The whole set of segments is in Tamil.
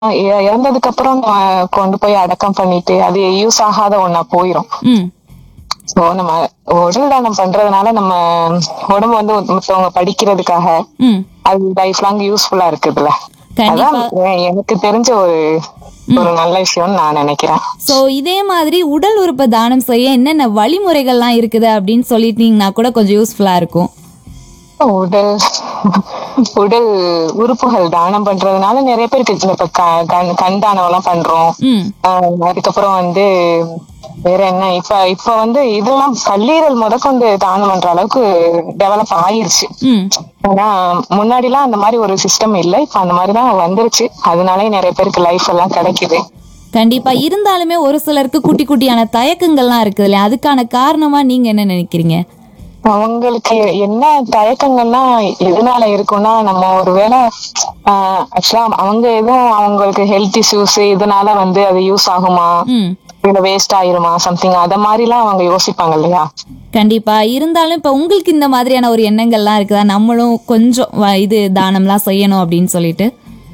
இ- இறந்ததுக்கு அப்புறம் நம்ம கொண்டு போய் அடக்கம் பண்ணிட்டு அது யூஸ் ஆகாத ஒண்ணா போயிரும் ம் சோ நம்ம உடல் தானம் பண்றதுனால நம்ம உடம்பு வந்து மத்தவங்க படிக்கிறதுக்காக ம் அது லைஃப் லாங் யூஸ்ஃபுல்லா இருக்குதுல்ல கண்டிப்பா. அதான் எ- எனக்கு தெரிஞ்ச ஒரு ஒரு நல்ல விஷயம்னு நான் நினைக்கிறேன் ஸோ இதே மாதிரி உடல் உறுப்பை தானம் செய்ய என்னென்ன வழிமுறைகள்லாம் இருக்குது அப்படின்னு சொல்லிட்டீங்கன்னா கூட கொஞ்சம் யூஸ்ஃபுல்லா இருக்கும் உடல் உடல் உறுப்புகள் தானம் பண்றதுனால நிறைய பேருக்கு இப்ப க- கண் கண் தானம் எல்லாம் பண்றோம் ம் ஆஹ் அதுக்கப்புறம் வந்து வேற என்ன இப்ப இப்ப வந்து இதெல்லாம் கல்லீரல் முதற்கொண்டு தானம் பண்ற அளவுக்கு டெவலப் ஆயிருச்சு ம் ஆனா முன்னாடி எல்லாம் அந்த மாதிரி ஒரு சிஸ்டம் இல்ல இப்ப அந்த மாதிரி தான் வந்துருச்சு அதனாலே நிறைய பேருக்கு லைஃப் எல்லாம் கிடைக்குது கண்டிப்பா இருந்தாலுமே ஒரு சிலருக்கு குட்டி குட்டியான தயக்கங்கள்லாம் இருக்குது இல்லையா அதுக்கான காரணமா நீங்க என்ன நினைக்கிறீங்க அவங்களுக்கு என்ன தயக்கங்கள்னா எதனால இருக்கும்னா நம்ம ஒருவேளை ஆக்சுவலா அவங்க எதுவும் அவங்களுக்கு ஹெல்த் இஷ்யூஸ் இதனால வந்து அது யூஸ் ஆகுமா ம் இல்ல வேஸ்ட் ஆயிருமா சம்திங் அத மாதிரி எல்லாம் அவங்க யோசிப்பாங்க இல்லையா கண்டிப்பா இருந்தாலும் இப்ப உங்களுக்கு இந்த மாதிரியான ஒரு எண்ணங்கள்லாம் இருக்குதா நம்மளும் கொஞ்சம் வ- இது தானம்லாம் செய்யணும் அப்படின்னு சொல்லிட்டு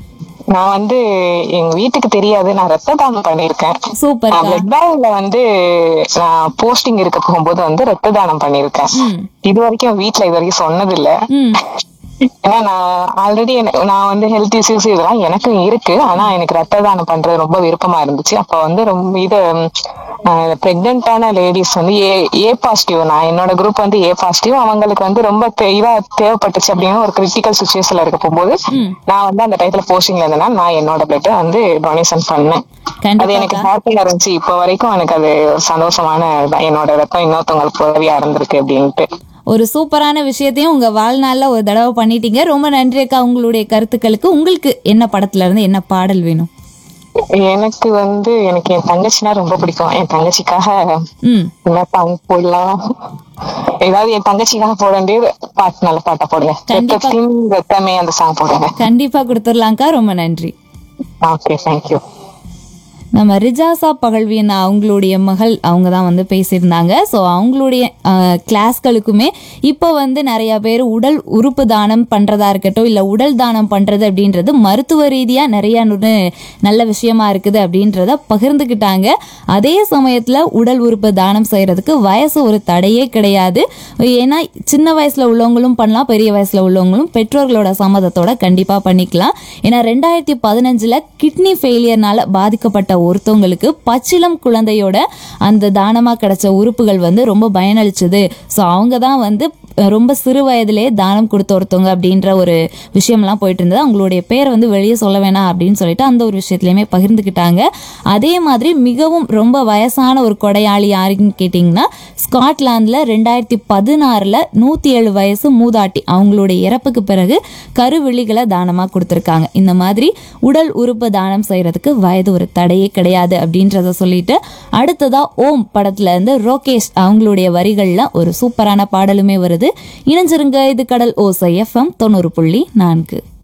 நான் வந்து எங்க வீட்டுக்கு தெரியாது நான் ரத்த தானம் பண்ணிருக்கேன் சூப்பர் பிளட் பேங்க்ல வந்து நான் போஸ்டிங் இருக்க போகும்போது வந்து ரத்த தானம் பண்ணிருக்கேன் ம் இது வரைக்கும் வீட்ல இது வரைக்கும் சொன்னது இல்ல ம் ஏன்னா நான் ஆல்ரெடி நான் வந்து ஹெல்த் இஷ்யூஸ் இதெல்லாம் எனக்கும் இருக்கு ஆனா எனக்கு ரத்த தானம் பண்றது ரொம்ப விருப்பமா இருந்துச்சு அப்ப வந்து ரொம்ப இது பிரெக்னென்டான லேடிஸ் வந்து ஏ ஏ பாசிட்டிவ் நான் என்னோட குரூப் வந்து ஏ பாசிட்டிவ் அவங்களுக்கு வந்து ரொம்ப தே- இதா தேவைப்பட்டுச்சு அப்படின்னு ஒரு கிரிட்டிக்கல் சுச்சுவேஷன்ல இருக்க போகும்போது நான் வந்து அந்த டயத்துல போஸ்டிங்ல இருந்தேன்னா நான் என்னோட பிளட் வந்து டொனேஷன் பண்ணேன் அது எனக்கு கண்டிப்பா ஹாப்பியா இருந்துச்சு இப்ப வரைக்கும் எனக்கு அது ஒரு சந்தோஷமான இதுதான். என்னோட ரத்தம் இன்னொருத்தவங்களுக்கு உதவியா இருந்திருக்கு அப்படின்ட்டு ஒரு சூப்பரான விஷயத்தையும் உங்க வாழ்நாள்ல ஒரு தடவை பண்ணிட்டீங்க ரொம்ப நன்றி அக்கா உங்களுடைய கருத்துக்களுக்கு உங்களுக்கு என்ன படத்துல இருந்து என்ன பாடல் வேணும் எனக்கு வந்து எனக்கு என் தங்கச்சினா ரொம்ப பிடிக்கும் என் தங்கச்சிக்காக ம் என்ன சாங் போடலாம் ஏதாவது என் தங்கச்சிக்காக போட வேண்டியது பாட்டு நல்ல பாட்டா போடுங்க கண்டிப்பா. ரத்தத்தின் ரத்தமே அந்த சாங் போடுங்க கண்டிப்பா கொடுத்துடலாம்க்கா ரொம்ப நன்றி ஓகே தேங்க்யூ நம்ம ரிஜாசா பகழ்வியன் அவங்களுடைய மகள் அவங்க தான் வந்து பேசியிருந்தாங்க ஸோ அவங்களுடைய அஹ், கிளாஸ்களுக்குமே இப்போ வந்து நிறைய பேர் உடல் உறுப்பு தானம் பண்ணுறதா இருக்கட்டும் இல்லை உடல் தானம் பண்ணுறது அப்படின்றது மருத்துவ ரீதியாக நிறைய நு- நல்ல விஷயமா இருக்குது அப்படின்றத பகிர்ந்துக்கிட்டாங்க அதே சமயத்தில் உடல் உறுப்பு தானம் செய்கிறதுக்கு வயசு ஒரு தடையே கிடையாது ஏன்னா சின்ன வயசில் உள்ளவங்களும் பண்ணலாம் பெரிய வயசில் உள்ளவங்களும் பெற்றோர்களோட சம்மதத்தோட கண்டிப்பாக பண்ணிக்கலாம் ஏன்னா ரெண்டாயிரத்தி பதினஞ்சில் கிட்னி ஃபெயிலியர்னால பாதிக்கப்பட்ட ஒருத்தவங்களுக்கு பச்சிலம் குழந்தையோட அந்த தானமாக கிடைச்ச உறுப்புகள் வந்து ரொம்ப பயனளிச்சது ஸோ அவங்க தான் வந்து அஹ், ரொம்ப சிறு வயதிலே தானம் கொடுத்த ஒருத்தவங்க அப்படின்ற ஒரு விஷயம்லாம் போயிட்டு இருந்தது அவங்களுடைய பேரை வந்து வெளியே சொல்ல வேணாம் அப்படின்னு சொல்லிட்டு அந்த ஒரு விஷயத்துலையுமே பகிர்ந்துக்கிட்டாங்க அதே மாதிரி மிகவும் ரொம்ப வயசான ஒரு கொடையாளி யாருன்னு கேட்டிங்கன்னா ஸ்காட்லாந்தில் ரெண்டாயிரத்தி பதினாறில் நூற்றி ஏழு வயசு மூதாட்டி அவங்களுடைய இறப்புக்கு பிறகு கருவிழிகளை தானமாக கொடுத்துருக்காங்க இந்த மாதிரி உடல் உறுப்பு தானம் செய்கிறதுக்கு வயது ஒரு தடையே கிடையாது அப்படின்றத சொல்லிட்டு அடுத்ததா ஓம் படத்துல இருந்து ரோகேஷ் அவங்களுடைய வரிகள்ல ஒரு சூப்பரான பாடலுமே வருது இணைஞ்சிருங்க இது கடல் ஓசை எஃப்எம் தொண்ணூறு புள்ளி நான்கு